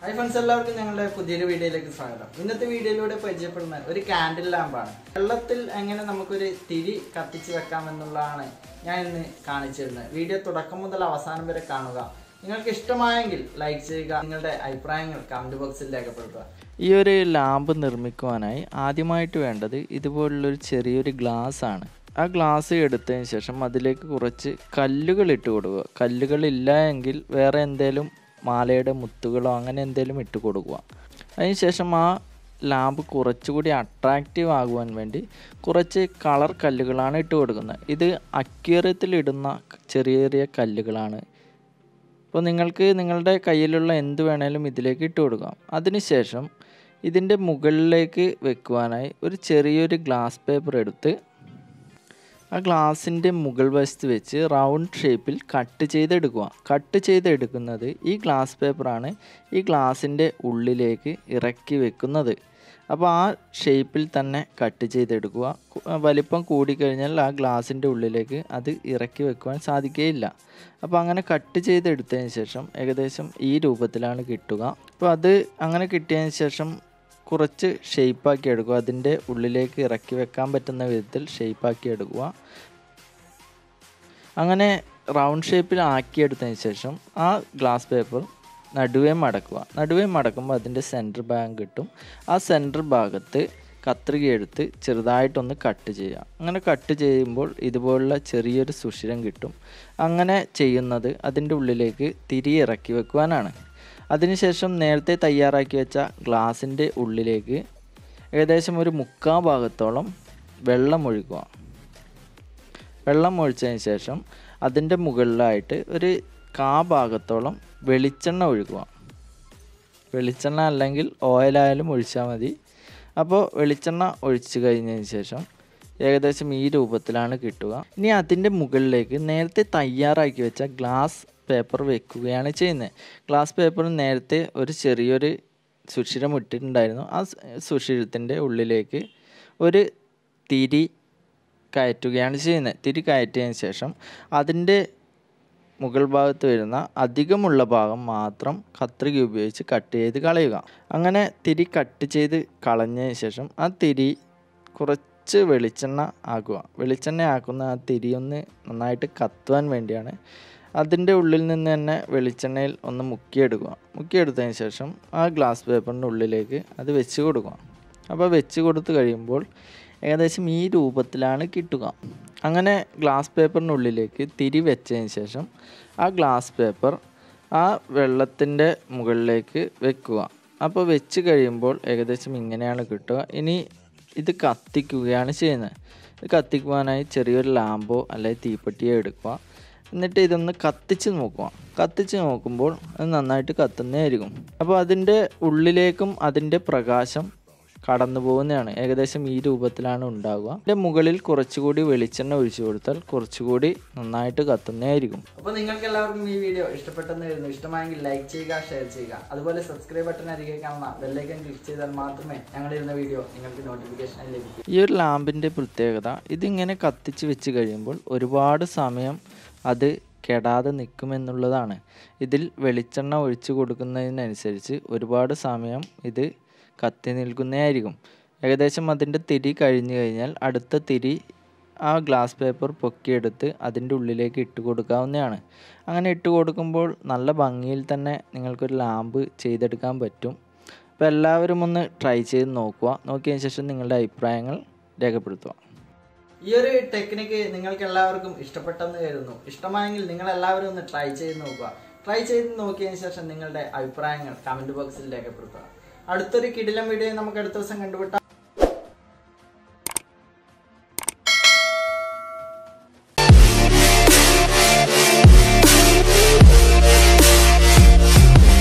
hi friends എല്ലാവർക്കും ഞങ്ങളുടെ പുതിയൊരു വീഡിയോയിലേക്ക് സ്വാഗതം ഇന്നത്തെ വീഡിയോയിലൂടെ പരിചയപ്പെടുന്ന ഒരു കാൻഡിൽ ലാമ്പാണ് വെള്ളത്തിൽ എങ്ങനെ നമുക്കൊരു തിരി കത്തിച്ച് വെക്കാം എന്നുള്ളതാണ് ഞാൻ ഇന്ന് കാണിച്ചു തരുന്നത് വീഡിയോ തുടക്കം മുതൽ അവസാനം വരെ കാണുക നിങ്ങൾക്ക് ഇഷ്ടമായെങ്കിൽ ലൈക്ക് ചെയ്യുക നിങ്ങളുടെ അഭിപ്രായങ്ങൾ കമന്റ് ബോക്സിൽ രേഖപ്പെടുത്തുക ഈ ഒരു ലാമ്പ് നിർമ്മിക്കുവാനായി ആദ്യമായിട്ട് വേണ്ടത് ഇതുപോലുള്ളൊരു ചെറിയൊരു ഗ്ലാസ് ആണ് ആ ഗ്ലാസ് എടുത്തതിന് ശേഷം അതിലേക്ക് കുറച്ച് കല്ലുകൾ ഇട്ട് കൊടുക്കുക കല്ലുകൾ ഇല്ല എങ്കിൽ വേറെ എന്തേലും മാലയുടെ മുത്തുകളോ അങ്ങനെ എന്തേലും ഇട്ട് കൊടുക്കുക അതിനുശേഷം ആ ലാമ്പ് കുറച്ചുകൂടി അട്രാക്റ്റീവ് ആകുവാൻ വേണ്ടി കുറച്ച് കളർ കല്ലുകളാണ് ഇട്ട് കൊടുക്കുന്നത് ഇത് അക്വേറിയത്തിൽ ഇടുന്ന ചെറിയ ചെറിയ കല്ലുകളാണ് അപ്പോൾ നിങ്ങൾക്ക് നിങ്ങളുടെ കയ്യിലുള്ള എന്ത് വേണേലും ഇതിലേക്ക് ഇട്ട് കൊടുക്കാം അതിനുശേഷം ഇതിൻ്റെ മുകളിലേക്ക് വെക്കുവാനായി ഒരു ചെറിയൊരു ഗ്ലാസ് പേപ്പർ എടുത്ത് ആ ഗ്ലാസിൻ്റെ മുകൾ വശത്ത് വെച്ച് റൗണ്ട് ഷേപ്പിൽ കട്ട് ചെയ്തെടുക്കുക കട്ട് ചെയ്തെടുക്കുന്നത് ഈ ഗ്ലാസ് പേപ്പറാണ് ഈ ഗ്ലാസിൻ്റെ ഉള്ളിലേക്ക് ഇറക്കി വെക്കുന്നത് അപ്പോൾ ആ ഷേപ്പിൽ തന്നെ കട്ട് ചെയ്തെടുക്കുക കു- വലിപ്പം കൂടിക്കഴിഞ്ഞാൽ ആ ഗ്ലാസിൻ്റെ ഉള്ളിലേക്ക് അത് ഇറക്കി വെക്കുവാൻ സാധിക്കുകയില്ല അപ്പോൾ അങ്ങനെ കട്ട് ചെയ്തെടുത്തതിന് ശേഷം ഏകദേശം ഈ രൂപത്തിലാണ് കിട്ടുക അപ്പോൾ അത് അങ്ങനെ കിട്ടിയതിന് ശേഷം കുറച്ച് ഷേപ്പാക്കി എടുക്കുക അതിൻ്റെ ഉള്ളിലേക്ക് ഇറക്കി വെക്കാൻ പറ്റുന്ന വിധത്തിൽ ഷേപ്പാക്കി എടുക്കുക അങ്ങനെ റൗണ്ട് ഷേപ്പിൽ ആക്കിയെടുത്തതിന് ശേഷം ആ ഗ്ലാസ് പേപ്പർ നടുവേ മടക്കുക നടുവേ മടക്കുമ്പോൾ അതിൻ്റെ സെൻറ്റർ ഭാഗം കിട്ടും ആ സെൻറ്റർ ഭാഗത്ത് കത്രിക എടുത്ത് ചെറുതായിട്ടൊന്ന് കട്ട് ചെയ്യുക അങ്ങനെ കട്ട് ചെയ്യുമ്പോൾ ഇതുപോലുള്ള ചെറിയൊരു സുഷിരം കിട്ടും അങ്ങനെ ചെയ്യുന്നത് അതിൻ്റെ ഉള്ളിലേക്ക് തിരി ഇറക്കി വെക്കുവാനാണ് അതിനുശേഷം നേരത്തെ തയ്യാറാക്കി വെച്ച ഗ്ലാസിൻ്റെ ഉള്ളിലേക്ക് ഏകദേശം ഒരു മുക്കാ ഭാഗത്തോളം വെള്ളം ഒഴിക്കുക വെള്ളം ഒഴിച്ചതിന് ശേഷം അതിൻ്റെ മുകളിലായിട്ട് ഒരു കാ ഭാഗത്തോളം വെളിച്ചെണ്ണ ഒഴുകുക വെളിച്ചെണ്ണ അല്ലെങ്കിൽ ഓയിലായാലും ഒഴിച്ചാൽ മതി അപ്പോൾ വെളിച്ചെണ്ണ ഒഴിച്ച് കഴിഞ്ഞതിന് ശേഷം ഏകദേശം ഈ രൂപത്തിലാണ് കിട്ടുക ഇനി അതിൻ്റെ മുകളിലേക്ക് നേരത്തെ തയ്യാറാക്കി വെച്ച ഗ്ലാസ് പേപ്പർ വെക്കുകയാണ് ചെയ്യുന്നത് ഗ്ലാസ് പേപ്പർ നേരത്തെ ഒരു ചെറിയൊരു സുഷിരം ഇട്ടിട്ടുണ്ടായിരുന്നു ആ സ് സുഷിരത്തിൻ്റെ ഉള്ളിലേക്ക് ഒരു തിരി കയറ്റുകയാണ് ചെയ്യുന്നത് തിരി കയറ്റിയതിന് ശേഷം അതിൻ്റെ മുകൾ ഭാഗത്ത് വരുന്ന അധികമുള്ള ഭാഗം മാത്രം കത്രിക ഉപയോഗിച്ച് കട്ട് ചെയ്ത് കളയുക അങ്ങനെ തിരി കട്ട് ചെയ്ത് കളഞ്ഞതിന് ശേഷം ആ തിരി കുറച്ച് വെളിച്ചെണ്ണ ആക്കുക വെളിച്ചെണ്ണ ആക്കുന്ന ആ തിരി ഒന്ന് നന്നായിട്ട് കത്തുവാൻ വേണ്ടിയാണ് അതിൻ്റെ ഉള്ളിൽ നിന്ന് തന്നെ വെളിച്ചെണ്ണയിൽ ഒന്ന് മുക്കിയെടുക്കുക മുക്കിയെടുത്തതിന് ശേഷം ആ ഗ്ലാസ് പേപ്പറിൻ്റെ ഉള്ളിലേക്ക് അത് വെച്ച് കൊടുക്കുക അപ്പോൾ വെച്ച് കൊടുത്ത് കഴിയുമ്പോൾ ഏകദേശം ഈ രൂപത്തിലാണ് കിട്ടുക അങ്ങനെ ഗ്ലാസ് പേപ്പറിനുള്ളിലേക്ക് തിരി വെച്ചതിന് ശേഷം ആ ഗ്ലാസ് പേപ്പർ ആ വെള്ളത്തിൻ്റെ മുകളിലേക്ക് വെക്കുക അപ്പോൾ വെച്ച് കഴിയുമ്പോൾ ഏകദേശം ഇങ്ങനെയാണ് കിട്ടുക ഇനി ഇത് കത്തിക്കുകയാണ് ചെയ്യുന്നത് ഇത് കത്തിക്കുവാനായി ചെറിയൊരു ലാമ്പോ അല്ലെങ്കിൽ തീപ്പെട്ടിയോ എടുക്കുക എന്നിട്ട് ഇതൊന്ന് കത്തിച്ച് നോക്കുക കത്തിച്ച് നോക്കുമ്പോൾ അത് നന്നായിട്ട് കത്തുന്നതായിരിക്കും അപ്പോൾ അതിൻ്റെ ഉള്ളിലേക്കും അതിൻ്റെ പ്രകാശം കടന്നു പോകുന്നതാണ് ഏകദേശം ഈ രൂപത്തിലാണ് ഉണ്ടാവുക അതിൻ്റെ മുകളിൽ കുറച്ചുകൂടി വെളിച്ചെണ്ണ ഒഴിച്ചു കൊടുത്താൽ കുറച്ചുകൂടി നന്നായിട്ട് കത്തുന്നതായിരിക്കും അപ്പോൾ നിങ്ങൾക്ക് എല്ലാവർക്കും ഈ വീഡിയോ ഇഷ്ടപ്പെട്ടെന്ന് വരുന്നു ഇഷ്ടമായെങ്കിൽ ലൈക്ക് ചെയ്യുക ഷെയർ ചെയ്യുക അതുപോലെ സബ്സ്ക്രൈബ് ബട്ടൺ അരികെ കാണുന്ന ബെല്ലൈക്കൻ ക്ലിക്ക് ചെയ്താൽ മാത്രമേ ഞങ്ങളിരുന്ന വീഡിയോ നിങ്ങൾക്ക് നോട്ടിഫിക്കേഷൻ ലഭിക്കൂ ഈ ഒരു ലാമ്പിൻ്റെ പ്രത്യേകത ഇതിങ്ങനെ കത്തിച്ച് വെച്ച് കഴിയുമ്പോൾ ഒരുപാട് സമയം അത് കെടാതെ നിൽക്കുമെന്നുള്ളതാണ് ഇതിൽ വെളിച്ചെണ്ണ ഒഴിച്ചു കൊടുക്കുന്നതിനനുസരിച്ച് ഒരുപാട് സമയം ഇത് കത്തി നിൽക്കുന്നതായിരിക്കും ഏകദേശം അതിൻ്റെ തിരി കഴിഞ്ഞു കഴിഞ്ഞാൽ അടുത്ത തിരി ആ ഗ്ലാസ് പേപ്പർ പൊക്കിയെടുത്ത് അതിൻ്റെ ഉള്ളിലേക്ക് ഇട്ട് കൊടുക്കാവുന്നതാണ് അങ്ങനെ ഇട്ട് കൊടുക്കുമ്പോൾ നല്ല ഭംഗിയിൽ തന്നെ നിങ്ങൾക്കൊരു ലാമ്പ് ചെയ്തെടുക്കാൻ പറ്റും അപ്പോൾ എല്ലാവരും ഒന്ന് ട്രൈ ചെയ്ത് നോക്കുക നോക്കിയതിന് ശേഷം നിങ്ങളുടെ അഭിപ്രായങ്ങൾ രേഖപ്പെടുത്തുക ഈ ഒരു ടെക്നിക്ക് നിങ്ങൾക്ക് എല്ലാവർക്കും ഇഷ്ടപ്പെട്ടെന്ന് കരുതുന്നു ഇഷ്ടമായെങ്കിൽ നിങ്ങൾ എല്ലാവരും ഒന്ന് ട്രൈ ചെയ്ത് നോക്കുക ട്രൈ ചെയ്ത് നോക്കിയതിന് ശേഷം നിങ്ങളുടെ അഭിപ്രായങ്ങൾ കമന്റ് ബോക്സിൽ രേഖപ്പെടുത്തുക അടുത്തൊരു കിടിലം വീഡിയോ നമുക്ക് അടുത്ത ദിവസം കണ്ടുപിട്ടാം